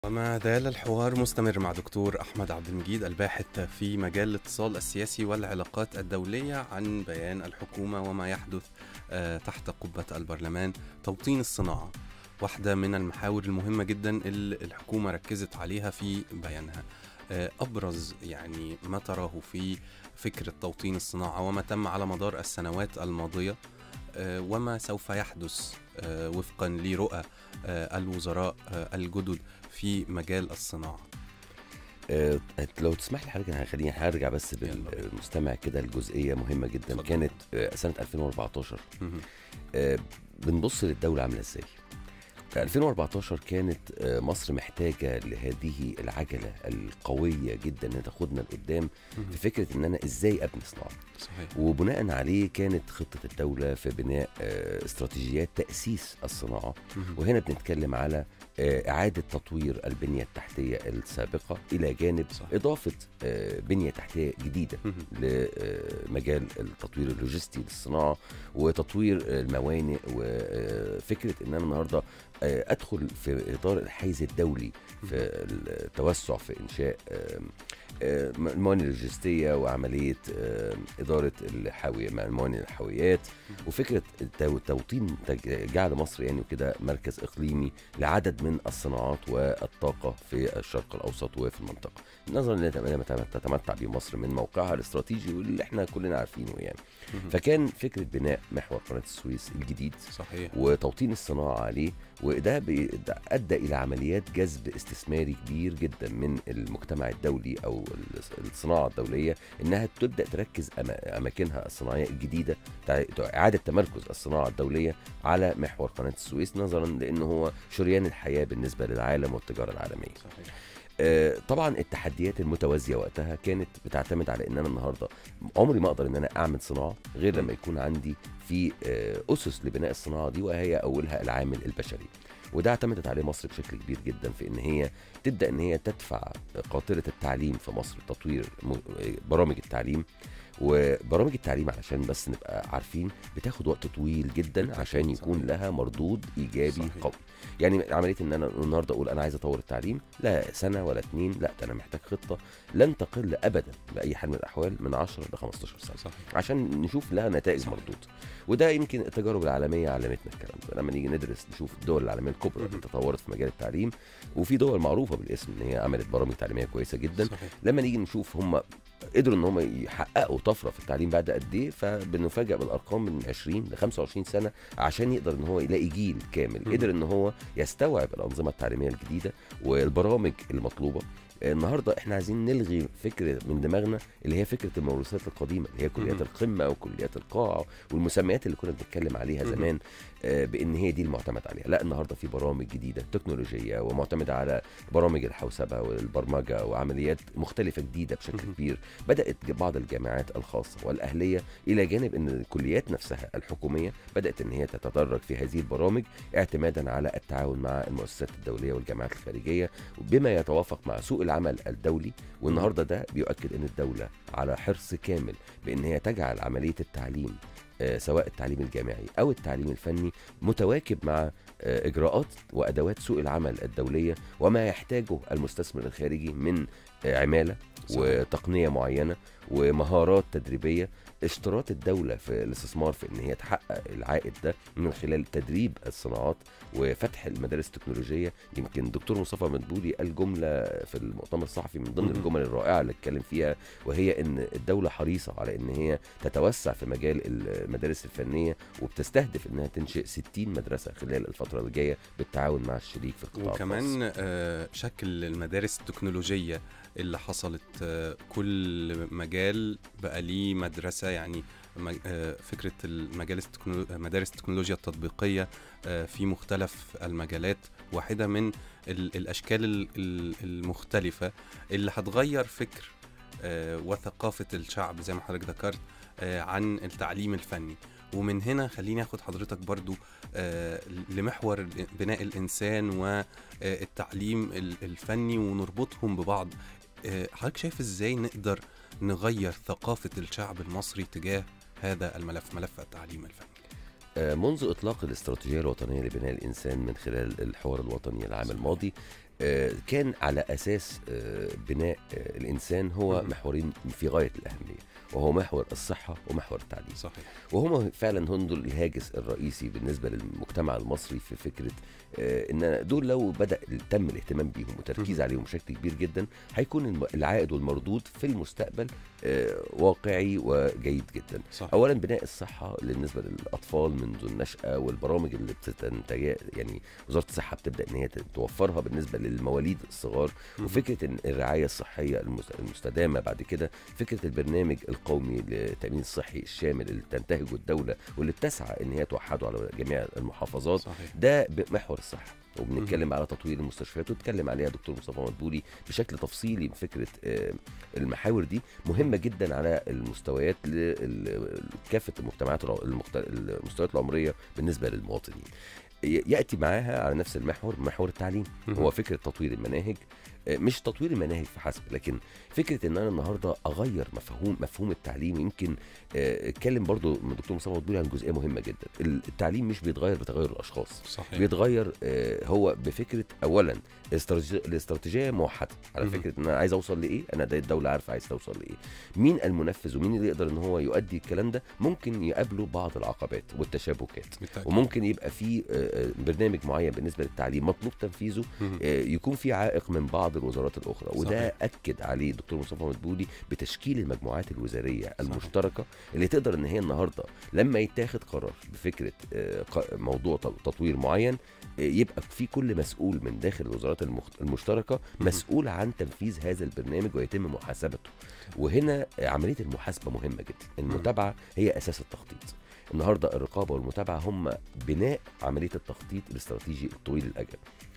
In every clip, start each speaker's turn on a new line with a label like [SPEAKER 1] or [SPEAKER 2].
[SPEAKER 1] وما زال الحوار مستمر مع دكتور أحمد عبد المجيد الباحث في مجال الاتصال السياسي والعلاقات الدولية عن بيان الحكومة وما يحدث آه، تحت قبة البرلمان توطين الصناعة واحدة من المحاور المهمة جدا اللي الحكومة ركزت عليها في بيانها آه، أبرز يعني ما تراه في فكرة توطين الصناعة وما تم على مدار السنوات الماضية آه، وما سوف يحدث آه، وفقا لرؤى آه، الوزراء آه، الجدد في مجال الصناعة
[SPEAKER 2] آه، لو تسمح لي حضرتك انا خليني هرجع بس
[SPEAKER 1] يلا بينا.
[SPEAKER 2] بالمستمع كده لجزئيه مهمه جدا
[SPEAKER 1] اتفضل.
[SPEAKER 2] كانت آه، سنه 2014
[SPEAKER 1] مهم.
[SPEAKER 2] آه، بنبص للدوله عامله ازاي 2014 كانت آه، مصر محتاجه لهذه العجله القويه جدا انها تاخدنا لقدام
[SPEAKER 1] مهم.
[SPEAKER 2] في فكره ان انا ازاي ابني صناعه
[SPEAKER 1] صحيح
[SPEAKER 2] وبناء عليه كانت خطه الدوله في بناء آه، استراتيجيات تاسيس الصناعه
[SPEAKER 1] مهم.
[SPEAKER 2] وهنا بنتكلم على آه، إعادة تطوير البنية التحتية السابقة إلى جانب
[SPEAKER 1] صح.
[SPEAKER 2] إضافة آه، بنية تحتية جديدة
[SPEAKER 1] مهم.
[SPEAKER 2] لمجال التطوير اللوجستي للصناعة وتطوير الموانئ وفكرة إن أنا النهاردة آه، أدخل في إطار الحيز الدولي في التوسع في إنشاء آم، آم، الموانئ اللوجستية وعملية آم، إدارة الحاوية مع الموانئ الحاويات وفكرة التو- توطين تج- جعل مصر يعني وكده مركز إقليمي لعدد من الصناعات والطاقة في الشرق الأوسط وفي المنطقة نظرا لما تتمتع به مصر من موقعها الاستراتيجي واللي احنا كلنا عارفينه يعني
[SPEAKER 1] مهم.
[SPEAKER 2] فكان فكرة بناء محور قناة السويس الجديد
[SPEAKER 1] صحيح
[SPEAKER 2] وتوطين الصناعة عليه وده بي- ده أدى إلى عمليات جذب استثماري كبير جدا من المجتمع الدولي أو الص- الصناعة الدولية إنها تبدأ تركز أما- أماكنها الصناعية الجديدة تع- إعادة تمركز الصناعة الدولية على محور قناة السويس نظرا لأنه هو شريان الحياة بالنسبة للعالم والتجارة العالمية
[SPEAKER 1] صحيح
[SPEAKER 2] آه، طبعا التحديات المتوازيه وقتها كانت بتعتمد على ان انا النهارده عمري ما اقدر ان انا اعمل صناعه غير لما يكون عندي في آه، اسس لبناء الصناعه دي وهي اولها العامل البشري وده اعتمدت عليه مصر بشكل كبير جدا في ان هي تبدا ان هي تدفع قاطره التعليم في مصر تطوير م- برامج التعليم وبرامج التعليم علشان بس نبقى عارفين بتاخد وقت طويل جدا عشان يكون
[SPEAKER 1] صحيح.
[SPEAKER 2] لها مردود ايجابي
[SPEAKER 1] صحيح.
[SPEAKER 2] قوي يعني عمليه ان انا النهارده اقول انا عايز اطور التعليم لا سنه ولا اتنين لا ده انا محتاج خطه لن تقل ابدا باي حال من الاحوال من 10 ل 15 سنه
[SPEAKER 1] صحيح
[SPEAKER 2] عشان نشوف لها نتائج
[SPEAKER 1] صحيح.
[SPEAKER 2] مردود وده يمكن التجارب العالميه علمتنا الكلام ده لما نيجي ندرس نشوف الدول العالميه الكبرى اللي
[SPEAKER 1] مهم.
[SPEAKER 2] تطورت في مجال التعليم وفي دول معروفه بالاسم ان هي عملت برامج تعليميه كويسه جدا
[SPEAKER 1] صحيح
[SPEAKER 2] لما نيجي نشوف هم قدروا ان هم يحققوا طفره في التعليم بعد قد ايه فبنفاجئ بالارقام من 20 ل 25 سنه عشان يقدر ان هو يلاقي جيل كامل
[SPEAKER 1] مم.
[SPEAKER 2] قدر ان هو يستوعب الانظمه التعليميه الجديده والبرامج المطلوبه النهارده احنا عايزين نلغي فكره من دماغنا اللي هي فكره الموروثات القديمه اللي هي كليات
[SPEAKER 1] مم.
[SPEAKER 2] القمه وكليات القاع والمسميات اللي كنا بنتكلم عليها
[SPEAKER 1] مم.
[SPEAKER 2] زمان آه، بان هي دي المعتمد عليها لا النهارده في برامج جديده تكنولوجيه ومعتمده على برامج الحوسبه والبرمجه وعمليات مختلفه جديده بشكل
[SPEAKER 1] مهم.
[SPEAKER 2] كبير بدات بعض الجامعات الخاصه والاهليه الى جانب ان الكليات نفسها الحكوميه بدات ان هي تتدرج في هذه البرامج اعتمادا على التعاون مع المؤسسات الدوليه والجامعات الخارجيه بما يتوافق مع سوق العمل الدولي والنهارده ده بيؤكد ان الدوله على حرص كامل بان هي تجعل عمليه التعليم آه، سواء التعليم الجامعي او التعليم الفني متواكب مع آه، اجراءات وادوات سوق العمل الدوليه وما يحتاجه المستثمر الخارجي من آه، عماله
[SPEAKER 1] صحيح.
[SPEAKER 2] وتقنيه معينه ومهارات تدريبيه اشتراط الدوله في الاستثمار في ان هي تحقق العائد ده من خلال تدريب الصناعات وفتح المدارس التكنولوجيه يمكن الدكتور مصطفى مدبولي قال جمله في المؤتمر الصحفي من ضمن
[SPEAKER 1] مهم.
[SPEAKER 2] الجمل الرائعه اللي اتكلم فيها وهي ان الدوله حريصه على ان هي تتوسع في مجال المدارس الفنيه وبتستهدف انها تنشئ 60 مدرسه خلال الفتره الجايه بالتعاون مع الشريك في القطاع الخاص.
[SPEAKER 1] وكمان آه، شكل المدارس التكنولوجية اللي حصلت آه، كل مجال بقى ليه مدرسة يعني مج- آه، فكرة المجالس التكنولو... مدارس التكنولوجيا التطبيقية آه، في مختلف المجالات واحدة من ال- الأشكال ال- ال- المختلفة اللي هتغير فكر آه، وثقافة الشعب زي ما حضرتك ذكرت آه، عن التعليم الفني ومن هنا خليني اخد حضرتك برضو آه، لمحور ال- بناء الانسان والتعليم ال- الفني ونربطهم ببعض آه، حضرتك شايف ازاي نقدر نغير ثقافة الشعب المصري تجاه هذا الملف ملف التعليم الفني
[SPEAKER 2] آه، منذ اطلاق الاستراتيجيه الوطنيه لبناء الانسان من خلال الحوار الوطني العام الماضي آه، كان على اساس آه، بناء آه، الانسان هو
[SPEAKER 1] مم.
[SPEAKER 2] محورين في غايه الاهميه وهو محور الصحه ومحور التعليم
[SPEAKER 1] صحيح
[SPEAKER 2] وهما فعلا هم دول الهاجس الرئيسي بالنسبه للمجتمع المصري في فكره آه، ان دول لو بدا تم الاهتمام بيهم وتركيز
[SPEAKER 1] مم.
[SPEAKER 2] عليهم بشكل كبير جدا هيكون الم- العائد والمردود في المستقبل آه، واقعي وجيد جدا
[SPEAKER 1] صحيح
[SPEAKER 2] اولا بناء الصحه بالنسبه للاطفال منذ النشاه والبرامج اللي بتنتج يعني وزاره الصحه بتبدا ان هي توفرها بالنسبه للمواليد الصغار
[SPEAKER 1] مهم.
[SPEAKER 2] وفكره ان الرعايه الصحيه المس- المستدامه بعد كده فكره البرنامج القومي للتامين الصحي الشامل اللي تنتهجه الدوله واللي بتسعى ان هي توحده على جميع المحافظات
[SPEAKER 1] صحيح
[SPEAKER 2] ده محور الصحه وبنتكلم على تطوير المستشفيات واتكلم عليها دكتور مصطفى مدبولي بشكل تفصيلي فكره آه، المحاور دي مهمه جدا على المستويات لكافه المجتمعات الع- المخت- المستويات العمريه بالنسبه للمواطنين ي- ياتي معاها على نفس المحور محور التعليم
[SPEAKER 1] مهم.
[SPEAKER 2] هو فكره تطوير المناهج آه، مش تطوير المناهج فحسب لكن فكره ان انا النهارده اغير مفهوم مفهوم التعليم يمكن آه، اتكلم برضو من الدكتور مصطفى مدبولي عن جزئيه مهمه جدا التعليم مش بيتغير بتغير الاشخاص
[SPEAKER 1] صحيح
[SPEAKER 2] بيتغير آه، هو بفكره اولا الاستراتيجيه الاستراتيجيه موحده على
[SPEAKER 1] مهم.
[SPEAKER 2] فكره ان انا عايز اوصل لايه انا ده الدوله عارفه عايز توصل لايه مين المنفذ ومين اللي يقدر ان هو يؤدي الكلام ده ممكن يقابله بعض العقبات والتشابكات
[SPEAKER 1] بالتأكيد
[SPEAKER 2] وممكن يبقى في آه، آه، برنامج معين بالنسبه للتعليم مطلوب تنفيذه
[SPEAKER 1] مهم.
[SPEAKER 2] آه، يكون في عائق من بعض الوزارات الاخرى وده
[SPEAKER 1] صحيح.
[SPEAKER 2] اكد عليه الدكتور مصطفى مدبولي بتشكيل المجموعات الوزاريه
[SPEAKER 1] صحيح.
[SPEAKER 2] المشتركه اللي تقدر ان هي النهارده لما يتاخد قرار بفكره آه، ق- موضوع ت- تطوير معين آه، يبقى في كل مسؤول من داخل الوزارات المخت- المشتركه
[SPEAKER 1] مهم.
[SPEAKER 2] مسؤول عن تنفيذ هذا البرنامج ويتم محاسبته وهنا آه، عمليه المحاسبه مهمه جدا المتابعه هي اساس التخطيط النهارده الرقابه والمتابعه هم بناء عمليه التخطيط الاستراتيجي الطويل الاجل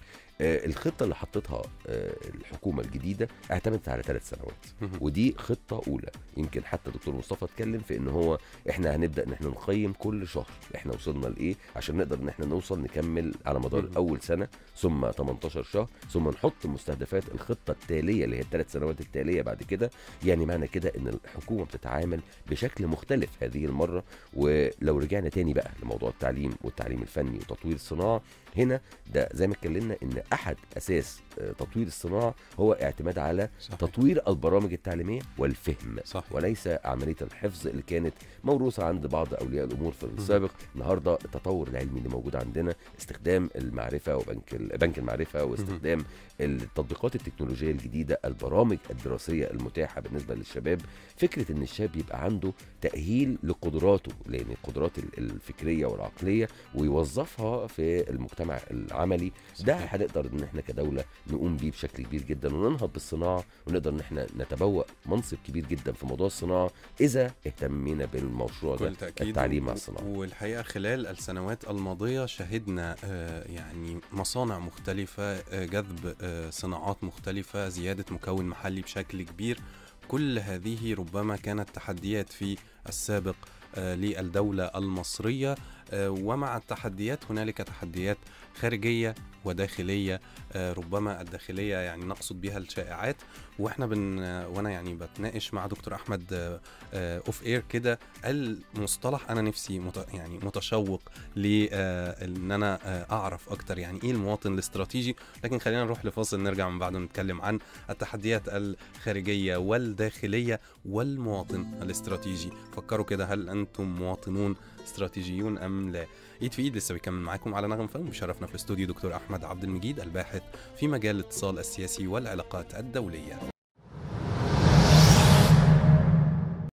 [SPEAKER 2] آه، الخطه اللي حطتها آه، الحكومه الجديده اعتمدت على ثلاث سنوات
[SPEAKER 1] مهم.
[SPEAKER 2] ودي خطه اولى يمكن حتى دكتور مصطفى اتكلم في ان هو احنا هنبدا ان احنا نقيم كل شهر احنا وصلنا لايه عشان نقدر ان احنا نوصل نكمل على مدار
[SPEAKER 1] مهم.
[SPEAKER 2] اول سنه ثم 18 شهر ثم نحط مستهدفات الخطه التاليه اللي هي الثلاث سنوات التاليه بعد كده يعني معنى كده ان الحكومه بتتعامل بشكل مختلف هذه المره ولو رجعنا تاني بقى لموضوع التعليم والتعليم الفني وتطوير الصناعه هنا ده زي ما اتكلمنا ان احد اساس آه، تطوير الصناعه هو اعتماد على
[SPEAKER 1] صحيح
[SPEAKER 2] تطوير البرامج التعليميه والفهم
[SPEAKER 1] صحيح
[SPEAKER 2] وليس عمليه الحفظ اللي كانت موروثه عند بعض اولياء الامور في السابق النهارده التطور العلمي اللي موجود عندنا استخدام المعرفه وبنك ال- بنك المعرفه واستخدام التطبيقات التكنولوجيه الجديده البرامج الدراسيه المتاحه بالنسبه للشباب فكره ان الشاب يبقى عنده تاهيل لقدراته لان القدرات ال- الفكريه والعقليه ويوظفها في المجتمع العملي ده
[SPEAKER 1] صحيح.
[SPEAKER 2] هنقدر ان احنا كدوله نقوم بيه بشكل كبير جدا وننهض بالصناعه ونقدر ان احنا نتبوأ منصب كبير جدا في موضوع الصناعه اذا اهتمينا بالمشروع ده
[SPEAKER 1] بكل تأكيد
[SPEAKER 2] التعليم مع
[SPEAKER 1] و-
[SPEAKER 2] الصناعه
[SPEAKER 1] والحقيقة خلال السنوات الماضية شهدنا آه، يعني مصانع مختلفة آه، جذب آه، صناعات مختلفة زيادة مكون محلي بشكل كبير كل هذه ربما كانت تحديات في السابق آه، للدولة المصرية آه، ومع التحديات هنالك تحديات خارجية وداخلية آه، ربما الداخلية يعني نقصد بها الشائعات واحنا بن آه، وانا يعني بتناقش مع دكتور احمد آه، آه، اوف اير كده المصطلح انا نفسي مت... يعني متشوق ل آه، ان انا آه، اعرف اكتر يعني ايه المواطن الاستراتيجي لكن خلينا نروح لفاصل نرجع من بعده نتكلم عن التحديات الخارجيه والداخليه والمواطن الاستراتيجي فكروا كده هل انتم مواطنون استراتيجيون ام لا ايد في ايد لسه بيكمل معاكم على نغم فهم بشرفنا في الاستوديو دكتور احمد عبد المجيد الباحث في مجال الاتصال السياسي والعلاقات الدوليه